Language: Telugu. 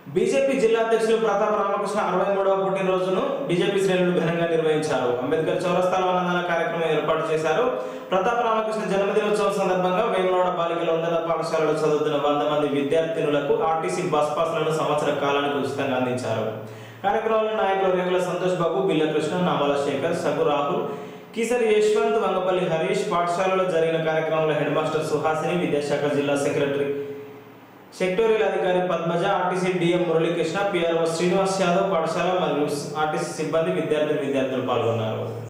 బీజేపీ జిల్లా అధ్యక్షులు ప్రతాప్ రామకృష్ణ అరవై మూడవ పుట్టినరోజును బీజేపీ శ్రేణులు ఘనంగా నిర్వహించారు అంబేద్కర్ చౌరస్తాలో అన్నదాన కార్యక్రమం ఏర్పాటు చేశారు ప్రతాప్ రామకృష్ణ జన్మదినోత్సవం సందర్భంగా వేములవాడ బాలికల ఉన్నత పాఠశాలలో చదువుతున్న వంద మంది విద్యార్థినులకు ఆర్టీసీ బస్ పాస్లను సంవత్సర కాలానికి ఉచితంగా అందించారు కార్యక్రమంలో నాయకులు రేగుల సంతోష్ బాబు బిల్ల కృష్ణ నామాల శేఖర్ సగు రాహుల్ కిసరి యశ్వంత్ వంగపల్లి హరీష్ పాఠశాలలో జరిగిన కార్యక్రమంలో హెడ్ మాస్టర్ సుహాసిని విద్యాశాఖ జిల్లా సెక్రటరీ సెక్టోరియల్ అధికారి Padmaja RTC DM Muralikrishna PRO Srinivas Yadav పాఠశాల మరియు ఆర్టీసీ సిబ్బంది విద్యార్థి విద్యార్థులు పాల్గొన్నారు